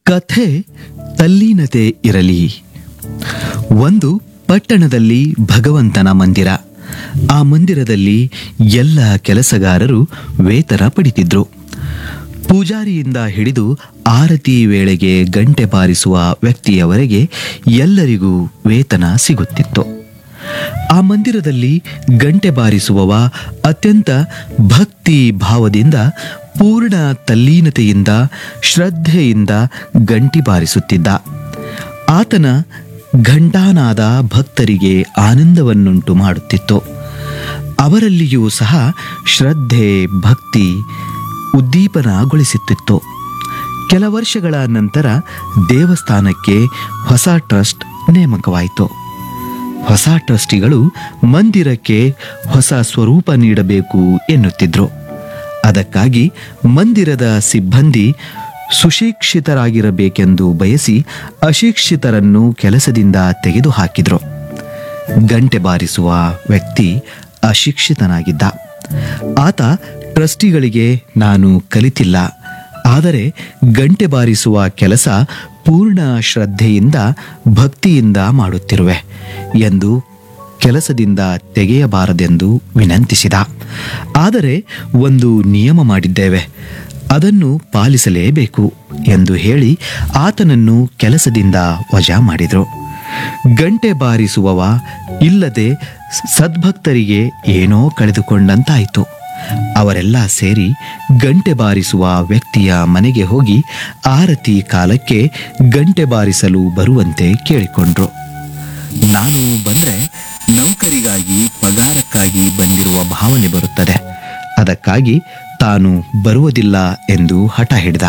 ಕಥೆ ತಲ್ಲೀನತೆ ಇರಲಿ ಒಂದು ಪಟ್ಟಣದಲ್ಲಿ ಭಗವಂತನ ಮಂದಿರ ಆ ಮಂದಿರದಲ್ಲಿ ಎಲ್ಲ ಕೆಲಸಗಾರರು ವೇತನ ಪಡಿತಿದ್ರು ಪೂಜಾರಿಯಿಂದ ಹಿಡಿದು ಆರತಿ ವೇಳೆಗೆ ಗಂಟೆ ಬಾರಿಸುವ ವ್ಯಕ್ತಿಯವರೆಗೆ ಎಲ್ಲರಿಗೂ ವೇತನ ಸಿಗುತ್ತಿತ್ತು ಆ ಮಂದಿರದಲ್ಲಿ ಗಂಟೆ ಬಾರಿಸುವವ ಅತ್ಯಂತ ಭಕ್ತಿ ಭಾವದಿಂದ ಪೂರ್ಣ ತಲ್ಲೀನತೆಯಿಂದ ಶ್ರದ್ಧೆಯಿಂದ ಗಂಟಿ ಬಾರಿಸುತ್ತಿದ್ದ ಆತನ ಘಂಟಾನಾದ ಭಕ್ತರಿಗೆ ಆನಂದವನ್ನುಂಟು ಮಾಡುತ್ತಿತ್ತು ಅವರಲ್ಲಿಯೂ ಸಹ ಶ್ರದ್ಧೆ ಭಕ್ತಿ ಉದ್ದೀಪನಗೊಳಿಸುತ್ತಿತ್ತು ಕೆಲ ವರ್ಷಗಳ ನಂತರ ದೇವಸ್ಥಾನಕ್ಕೆ ಹೊಸ ಟ್ರಸ್ಟ್ ನೇಮಕವಾಯಿತು ಹೊಸ ಟ್ರಸ್ಟಿಗಳು ಮಂದಿರಕ್ಕೆ ಹೊಸ ಸ್ವರೂಪ ನೀಡಬೇಕು ಎನ್ನುತ್ತಿದ್ರು ಅದಕ್ಕಾಗಿ ಮಂದಿರದ ಸಿಬ್ಬಂದಿ ಸುಶಿಕ್ಷಿತರಾಗಿರಬೇಕೆಂದು ಬಯಸಿ ಅಶಿಕ್ಷಿತರನ್ನು ಕೆಲಸದಿಂದ ತೆಗೆದುಹಾಕಿದ್ರು ಗಂಟೆ ಬಾರಿಸುವ ವ್ಯಕ್ತಿ ಅಶಿಕ್ಷಿತನಾಗಿದ್ದ ಆತ ಟ್ರಸ್ಟಿಗಳಿಗೆ ನಾನು ಕಲಿತಿಲ್ಲ ಆದರೆ ಗಂಟೆ ಬಾರಿಸುವ ಕೆಲಸ ಪೂರ್ಣ ಶ್ರದ್ಧೆಯಿಂದ ಭಕ್ತಿಯಿಂದ ಮಾಡುತ್ತಿರುವೆ ಎಂದು ಕೆಲಸದಿಂದ ತೆಗೆಯಬಾರದೆಂದು ವಿನಂತಿಸಿದ ಆದರೆ ಒಂದು ನಿಯಮ ಮಾಡಿದ್ದೇವೆ ಅದನ್ನು ಪಾಲಿಸಲೇಬೇಕು ಎಂದು ಹೇಳಿ ಆತನನ್ನು ಕೆಲಸದಿಂದ ವಜಾ ಮಾಡಿದರು ಗಂಟೆ ಬಾರಿಸುವವ ಇಲ್ಲದೆ ಸದ್ಭಕ್ತರಿಗೆ ಏನೋ ಕಳೆದುಕೊಂಡಂತಾಯಿತು ಅವರೆಲ್ಲ ಸೇರಿ ಗಂಟೆ ಬಾರಿಸುವ ವ್ಯಕ್ತಿಯ ಮನೆಗೆ ಹೋಗಿ ಆರತಿ ಕಾಲಕ್ಕೆ ಗಂಟೆ ಬಾರಿಸಲು ಬರುವಂತೆ ಕೇಳಿಕೊಂಡ್ರು ನಾನು ಬಂದ್ರೆ ನೌಕರಿಗಾಗಿ ಪಗಾರಕ್ಕಾಗಿ ಬಂದಿರುವ ಭಾವನೆ ಬರುತ್ತದೆ ಅದಕ್ಕಾಗಿ ತಾನು ಬರುವುದಿಲ್ಲ ಎಂದು ಹಠ ಹಿಡಿದ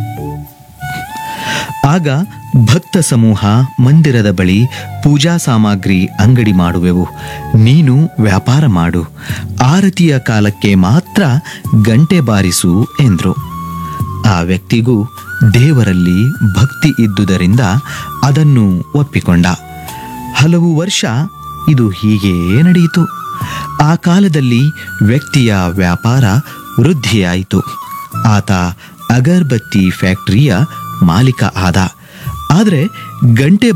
ಆಗ ಭಕ್ತ ಸಮೂಹ ಮಂದಿರದ ಬಳಿ ಪೂಜಾ ಸಾಮಗ್ರಿ ಅಂಗಡಿ ಮಾಡುವೆವು ನೀನು ವ್ಯಾಪಾರ ಮಾಡು ಆರತಿಯ ಕಾಲಕ್ಕೆ ಮಾತ್ರ ಗಂಟೆ ಬಾರಿಸು ಎಂದ್ರು ಆ ವ್ಯಕ್ತಿಗೂ ದೇವರಲ್ಲಿ ಭಕ್ತಿ ಇದ್ದುದರಿಂದ ಅದನ್ನು ಒಪ್ಪಿಕೊಂಡ ಹಲವು ವರ್ಷ ಇದು ಹೀಗೆಯೇ ನಡೆಯಿತು ಆ ಕಾಲದಲ್ಲಿ ವ್ಯಕ್ತಿಯ ವ್ಯಾಪಾರ ವೃದ್ಧಿಯಾಯಿತು ಆತ ಅಗರ್ಬತ್ತಿ ಫ್ಯಾಕ್ಟರಿಯ ಮಾಲೀಕ ಆದ ಆದರೆ ಗಂಟೆ